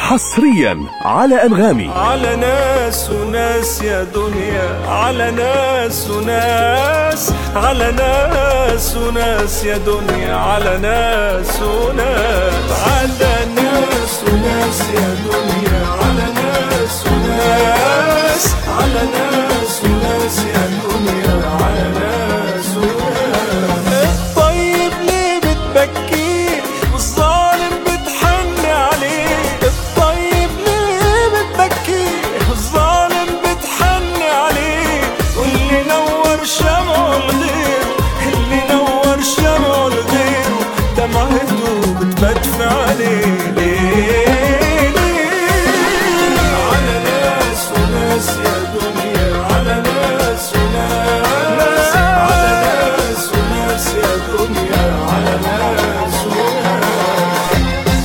حصريا على أنغامي على ناس وناس يا دنيا على ناس وناس على ناس وناس يا دنيا على ناس وناس على ناس وناس يا دنيا على ناس وناس على ناس وناس يا دنيا على ناس وناس الطيب ليه بتبكيه والظالم بتحن عليه الطيب ليه بتبكيه والظالم بتحن عليه واللي نور شمعه لغيره اللي نور شمعه لغيره دمعته بتبدفع عليه ليه ليه على ناس وناس يا دنيا على ناس وناس على ناس وناس يا دنيا على ناس وناس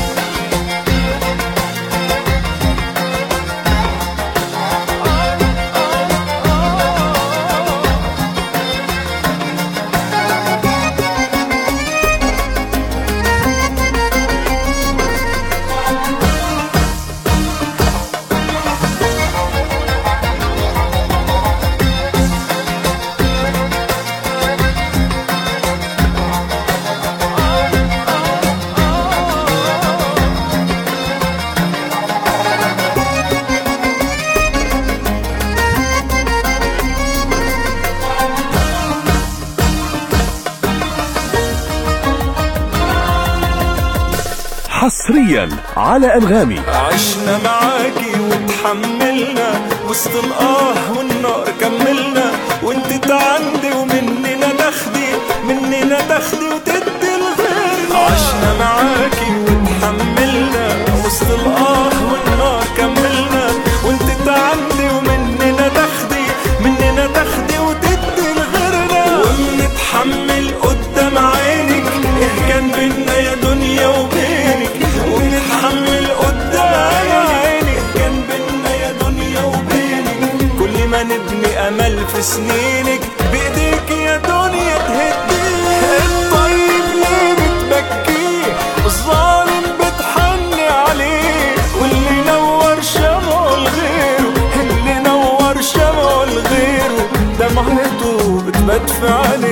حصريا على أنغامي عشنا معاكي وتحملنا وسط الآه والنار كملنا وانت تعندي ومننا تاخدي مننا تاخدي وتدي الغيرنا عشنا معاكي وتحملنا وسط الآه والنار كملنا وانت تعندي ومننا تاخدي مننا تاخدي وتدي لغيرنا وبنتحمل قدام عينك ايه كان بينا يا دنيا وبينك وبنتحمل قدام عينك كان بينا يا دنيا وبينك كل ما نبني امل في سنينك بايديك يا دنيا تهديه الطيب ليه بتبكيه الظالم بتحني عليه واللي نور شمعه لغيره اللي نور شمعه لغيره دمعته بتبدفع عليه